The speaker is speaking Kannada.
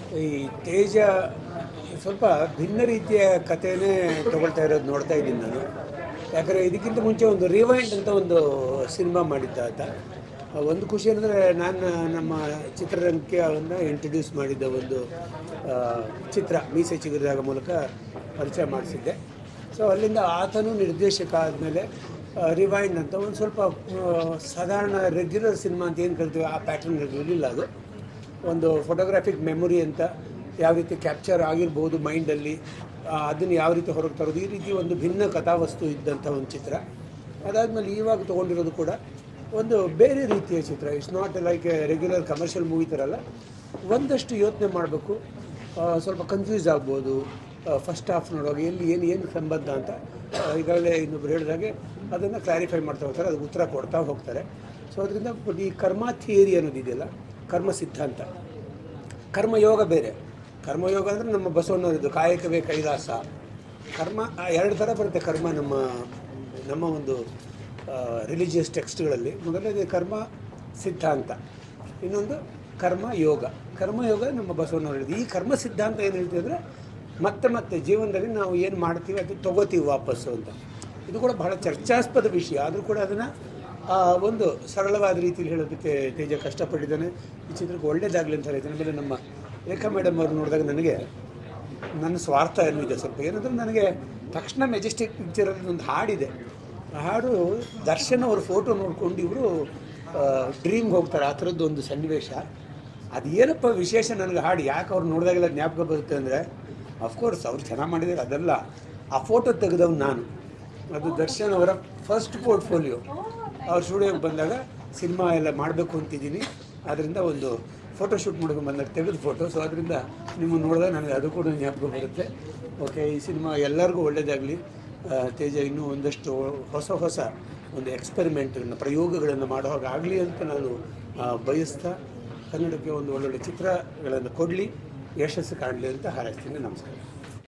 ಈ ತೇಜ ಸ್ವಲ್ಪ ಭಿನ್ನ ರೀತಿಯ ಕಥೆನೇ ತಗೊಳ್ತಾ ಇರೋದು ನೋಡ್ತಾ ಇದ್ದೀನಿ ನಾನು ಯಾಕಂದರೆ ಇದಕ್ಕಿಂತ ಮುಂಚೆ ಒಂದು ರಿವೈಂಡ್ ಅಂತ ಒಂದು ಸಿನಿಮಾ ಮಾಡಿದ್ದ ಆತ ಆ ಒಂದು ಖುಷಿ ಅಂದರೆ ನಾನು ನಮ್ಮ ಚಿತ್ರರಂಗಕ್ಕೆ ಅವನ್ನ ಇಂಟ್ರಡ್ಯೂಸ್ ಮಾಡಿದ್ದ ಒಂದು ಆ, ಚಿತ್ರ ಮೀಸೆ ಚಿಗುರಿದಾಗ ಮೂಲಕ ಪರಿಚಯ ಮಾಡಿಸಿದ್ದೆ ಸೊ ಅಲ್ಲಿಂದ ಆತನು ನಿರ್ದೇಶಕ ಆದಮೇಲೆ ರಿವೈಂಡ್ ಅಂತ ಒಂದು ಸ್ವಲ್ಪ ಆ, ಸಾಧಾರಣ ರೆಗ್ಯುಲರ್ ಸಿನಿಮಾ ಅಂತ ಏನು ಕರಿತೀವಿ ಆ ಪ್ಯಾಟರ್ನ್ ಇರಲಿಲ್ಲ ಅದು ಒಂದು ಫೋಟೋಗ್ರಾಫಿಕ್ ಮೆಮೊರಿ ಅಂತ ಯಾವ ರೀತಿ ಕ್ಯಾಪ್ಚರ್ ಆಗಿರ್ಬೋದು ಮೈಂಡಲ್ಲಿ ಅದನ್ನು ಯಾವ ರೀತಿ ಹೊರಗೆ ತರೋದು ಈ ರೀತಿ ಒಂದು ಭಿನ್ನ ಕಥಾವಸ್ತು ಇದ್ದಂಥ ಒಂದು ಚಿತ್ರ ಅದಾದಮೇಲೆ ಇವಾಗ ತೊಗೊಂಡಿರೋದು ಕೂಡ ಒಂದು ಬೇರೆ ರೀತಿಯ ಚಿತ್ರ it's not like a regular commercial movie ಥರ ಅಲ್ಲ ಒಂದಷ್ಟು ಯೋಚನೆ ಮಾಡಬೇಕು ಸ್ವಲ್ಪ ಕನ್ಫ್ಯೂಸ್ ಆಗ್ಬೋದು ಫಸ್ಟ್ ಹಾಫ್ ನೋಡುವಾಗ ಎಲ್ಲಿ ಏನು ಏನು ಸಂಬಂಧ ಅಂತ ಆ, ಈಗಾಗಲೇ ಇನ್ನೊಬ್ರು ಹೇಳಿದಾಗೆ ಅದನ್ನು ಕ್ಲಾರಿಫೈ ಮಾಡ್ತಾ ಹೋಗ್ತಾರೆ ಅದು ಉತ್ತರ ಕೊಡ್ತಾ ಹೋಗ್ತಾರೆ ಸೊ ಅದರಿಂದ ಈ ಕರ್ಮ ಥಿಯರಿ ಅನ್ನೋದಿದೆಯಲ್ಲ ಕರ್ಮ ಸಿದ್ಧಾಂತ ಕರ್ಮಯೋಗ ಬೇರೆ ಕರ್ಮಯೋಗ ಅಂದರೆ ನಮ್ಮ ಬಸವಣ್ಣವರದ್ದು ಕಾಯಕವೇ ಕೈಲಾಸ ಕರ್ಮ ಆ ಎರಡು ಥರ ಬರುತ್ತೆ ಕರ್ಮ ನಮ್ಮ ನಮ್ಮ ಒಂದು ರಿಲಿಜಿಯಸ್ ಟೆಕ್ಸ್ಟ್ಗಳಲ್ಲಿ ಮೊದಲನೇದು ಕರ್ಮ ಸಿದ್ಧಾಂತ ಇನ್ನೊಂದು ಕರ್ಮ ಯೋಗ ಕರ್ಮಯೋಗ ನಮ್ಮ ಬಸವಣ್ಣವ್ರು ಹೇಳಿದ್ದು ಈ ಕರ್ಮ ಸಿದ್ಧಾಂತ ಏನು ಹೇಳ್ತೀವಿ ಅಂದರೆ ಮತ್ತೆ ಮತ್ತೆ ಜೀವನದಲ್ಲಿ ನಾವು ಏನು ಮಾಡ್ತೀವಿ ಅದು ತಗೋತೀವಿ ವಾಪಸ್ಸು ಅಂತ ಇದು ಕೂಡ ಬಹಳ ಚರ್ಚಾಸ್ಪದ ವಿಷಯ ಆದರೂ ಕೂಡ ಅದನ್ನು ಒಂದು ಸರಳವಾದ ರೀತಿಯಲ್ಲಿ ಹೇಳೋದಕ್ಕೆ ತೇಜ ಕಷ್ಟಪಟ್ಟಿದ್ದಾನೆ ಈ ಚಿತ್ರಕ್ಕೆ ಒಳ್ಳೇದಾಗಲಿ ಅಂತ ಹೇಳ್ತೀನಿ ಆಮೇಲೆ ನಮ್ಮ ರೇಖಾ ಮೇಡಮ್ ಅವ್ರು ನೋಡಿದಾಗ ನನಗೆ ನನ್ನ ಸ್ವಾರ್ಥ ಏನೂ ಇದೆ ಸ್ವಲ್ಪ ಏನಂದ್ರೆ ನನಗೆ ತಕ್ಷಣ ಮೆಜೆಸ್ಟಿಕ್ ಪಿಕ್ಚರಲ್ಲಿ ಒಂದು ಹಾಡಿದೆ ಆ ಹಾಡು ದರ್ಶನ್ ಅವ್ರ ಫೋಟೋ ನೋಡ್ಕೊಂಡು ಇವರು ಡ್ರೀಮ್ಗೆ ಹೋಗ್ತಾರೆ ಆ ಥರದ್ದು ಒಂದು ಸನ್ನಿವೇಶ ಅದು ಏನಪ್ಪ ವಿಶೇಷ ನನಗೆ ಹಾಡು ಯಾಕೆ ಅವ್ರು ನೋಡಿದಾಗೆಲ್ಲ ಜ್ಞಾಪಕ ಬರುತ್ತೆ ಅಂದರೆ ಅಫ್ಕೋರ್ಸ್ ಅವ್ರು ಚೆನ್ನಾಗಿ ಮಾಡಿದ್ದಾರೆ ಅದಲ್ಲ ಆ ಫೋಟೋ ತೆಗೆದವ್ನು ನಾನು ಅದು ದರ್ಶನ್ ಅವರ ಫಸ್ಟ್ ಪೋರ್ಟ್ಫೋಲಿಯೋ ಅವ್ರ ಸ್ಟುಡಿಯೋಗೆ ಬಂದಾಗ ಸಿನಿಮಾ ಎಲ್ಲ ಮಾಡಬೇಕು ಅಂತಿದ್ದೀನಿ ಅದರಿಂದ ಒಂದು ಫೋಟೋ ಶೂಟ್ ಮಾಡ್ಕೊಂಡು ಬಂದಾಗ ತೆಗೆದ ಫೋಟೋ ಸೊ ಅದರಿಂದ ನಿಮ್ಮನ್ನು ನೋಡಿದಾಗ ನನಗೆ ಅದು ಕೂಡ ಜ್ಞಾಪಕ ಬರುತ್ತೆ ಓಕೆ ಈ ಸಿನಿಮಾ ಎಲ್ಲರಿಗೂ ಒಳ್ಳೆಯದಾಗಲಿ ತೇಜ ಇನ್ನೂ ಒಂದಷ್ಟು ಹೊಸ ಹೊಸ ಒಂದು ಎಕ್ಸ್ಪೆರಿಮೆಂಟನ್ನು ಪ್ರಯೋಗಗಳನ್ನು ಮಾಡೋ ಹಾಗಾಗಲಿ ಅಂತ ನಾನು ಆ, ಬಯಸ್ತಾ ಕನ್ನಡಕ್ಕೆ ಒಂದು ಒಳ್ಳೊಳ್ಳೆ ಚಿತ್ರಗಳನ್ನು ಕೊಡಲಿ ಯಶಸ್ಸು ಕಾಣಲಿ ಅಂತ ಹಾರೈಸ್ತೀನಿ ನಮಸ್ಕಾರ